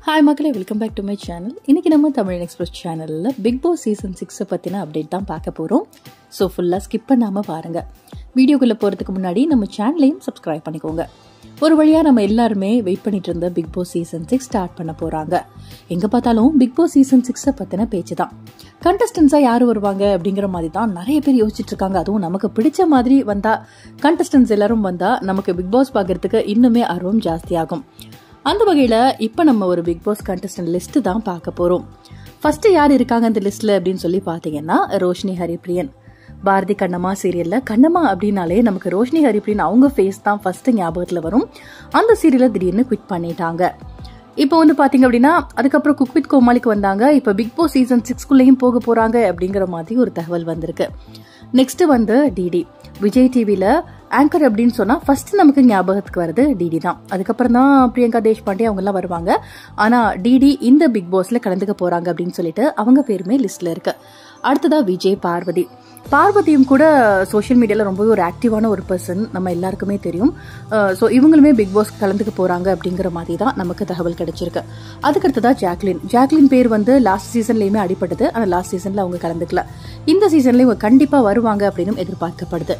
hi மக்களே welcome back to my channel இன்னைக்கு நம்ம தமிழ் எக்ஸ்பிரஸ் சேனலில் பிக் பாஸ் சீசன் சிக்ஸை பற்றின அப்டேட் தான் பார்க்க போகிறோம் ஸோ ஃபுல்லாக ஸ்கிப் பண்ணாமல் பாருங்கள் வீடியோக்குள்ளே போகிறதுக்கு முன்னாடி நம்ம சேனலையும் சப்ஸ்கிரைப் பண்ணிக்கோங்க ஒரு வழியாக நம்ம எல்லாருமே வெயிட் பண்ணிட்டு இருந்த Bigg Boss season six start பண்ண போகிறாங்க எங்கே பார்த்தாலும் பிக் பாஸ் சீசன் சிக்ஸை பற்றின பேச்சு தான் கண்டஸ்டன்ஸாக யார் வருவாங்க அப்படிங்கிற மாதிரி தான் நிறைய பேர் யோசிச்சுட்டு இருக்காங்க அதுவும் நமக்கு பிடிச்ச மாதிரி வந்தால் கண்டஸ்டன்ஸ் எல்லாரும் வந்தால் நமக்கு பிக் பாஸ் பார்க்கறதுக்கு இன்னுமே ஆர்வம் ஜாஸ்தியாகும் அந்த வகையில் இப்போ நம்ம ஒரு பிக் பாஸ் கண்டஸ்டன்ட் லிஸ்ட் தான் பார்க்க போகிறோம் ஃபர்ஸ்ட் யார் இருக்காங்க அந்த லிஸ்ட்ல அப்படின்னு சொல்லி பார்த்தீங்கன்னா ரோஷினி ஹரிப்ரியன் பாரதி கண்ணம்மா சீரியல்ல கண்ணம்மா அப்படின்னாலே நமக்கு ரோஷினி ஹரிப்ரியன் அவங்க ஃபேஸ் தான் ஃபர்ஸ்ட் ஞாபகத்தில் வரும் அந்த சீரியலை திடீர்னு குவிட் பண்ணிட்டாங்க இப்போ வந்து பாத்தீங்க அப்படின்னா அதுக்கப்புறம் குக் வித் கோமாளிக்கு வந்தாங்க இப்போ பிக் பாஸ் சீசன் சிக்ஸ்குள்ளேயும் போக போறாங்க அப்படிங்கிற மாதிரி ஒரு தகவல் வந்திருக்கு நெக்ஸ்ட் வந்து டிடி விஜய் டிவியில் ஆங்கர் அப்படின்னு சொன்னால் ஃபர்ஸ்ட் நமக்கு ஞாபகத்துக்கு வருது டிடி தான் அதுக்கப்புறம் தான் பிரியங்கா தேஷ்பாண்டே அவங்கெல்லாம் வருவாங்க ஆனால் டிடி இந்த பிக் பாஸ்ல கலந்துக்க போறாங்க அப்படின்னு சொல்லிட்டு அவங்க பேருமே லிஸ்ட்ல இருக்கு அடுத்ததா விஜய் பார்வதி பார்வதியும் கூட சோஷியல் மீடியாவில் ரொம்பவே ஒரு ஆக்டிவான ஒரு பர்சன் நம்ம எல்லாருக்குமே தெரியும் ஸோ இவங்களுமே பிக் பாஸ் கலந்துக்க போறாங்க அப்படிங்கிற மாதிரி தான் நமக்கு தகவல் கிடைச்சிருக்கு அதுக்கடுத்ததா ஜாக்லின் ஜாக்லின் பேர் வந்து லாஸ்ட் சீசன்லயுமே அடிப்பட்டது ஆனால் லாஸ்ட் சீசன்ல அவங்க கலந்துக்கல இந்த சீசன்ல இவங்க கண்டிப்பா வருவாங்க அப்படின்னு எதிர்பார்க்கப்படுது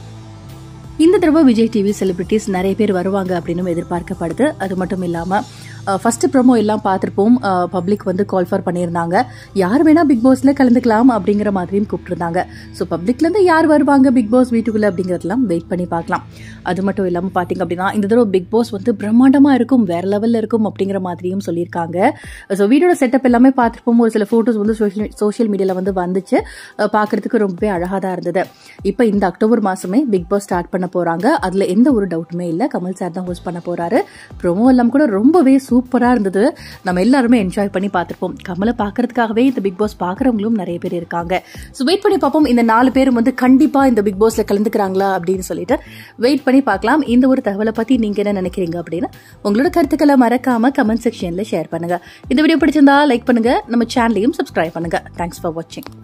இந்த தடவை விஜய் டிவி செலிபிரிட்டிஸ் நிறைய பேர் வருவாங்க அப்படின்னு எதிர்பார்க்கப்படுது அது மட்டும் இல்லாம ஃபர்ஸ்ட் ப்ரோமோ எல்லாம் பார்த்துருப்போம் பப்ளிக் வந்து கால் ஃபார் பண்ணியிருந்தாங்க யார் வேணா பிக் பாஸ்ல கலந்துக்கலாம் அப்படிங்கிற மாதிரியும் கூப்பிட்டுருந்தாங்க ஸோ பப்ளிக்ல இருந்து யார் வருவாங்க பிக் பாஸ் வீட்டுக்குள்ள அப்படிங்கறதெல்லாம் வெயிட் பண்ணி பார்க்கலாம் அது மட்டும் இல்லாம பாத்தீங்க அப்படின்னா இந்த தடவை பிக் பாஸ் வந்து பிரம்மாண்டமா இருக்கும் வேற லெவல்ல இருக்கும் அப்படிங்கிற மாதிரியும் சொல்லியிருக்காங்க ஸோ வீடியோட செட்டப் எல்லாமே பார்த்துருப்போம் ஒரு சில போட்டோஸ் வந்து சோஷியல் சோஷியல் மீடியால வந்து வந்துச்சு பார்க்கறதுக்கு ரொம்பவே அழகா தான் இருந்தது இப்போ இந்த அக்டோபர் மாசமே பிக் பாஸ் ஸ்டார்ட் பண்ண போறாங்க அதுல எந்த ஒரு டவுட்டுமே இல்லை கமல் சார் தான் ஹோஸ்ட் பண்ண போறாரு ப்ரோமோ எல்லாம் கூட ரொம்பவே சூப்பரா இருந்தது நம்ம எல்லாருமே என்ஜாய் பண்ணி பார்த்துருப்போம் கமலை பார்க்கறதுக்காகவே இந்த பிக் பாஸ் பார்க்குறவங்களும் நிறைய பேர் இருக்காங்க ஸோ வெயிட் பண்ணி பார்ப்போம் இந்த நாலு பேரும் வந்து கண்டிப்பா இந்த பிக் பாஸ்ல கலந்துக்கிறாங்களா அப்படின்னு சொல்லிட்டு வெயிட் பண்ணி பார்க்கலாம் இந்த ஒரு தகவலை பத்தி நீங்க என்ன நினைக்கிறீங்க அப்படின்னு உங்களோட கருத்துக்களை மறக்காம கமெண்ட் செக்ஷன்ல ஷேர் பண்ணுங்க இந்த வீடியோ பிடிச்சிருந்தா லைக் பண்ணுங்க நம்ம சேனலையும் சப்ஸ்கிரைப் பண்ணுங்க தேங்க்ஸ் ஃபார் வாட்சிங்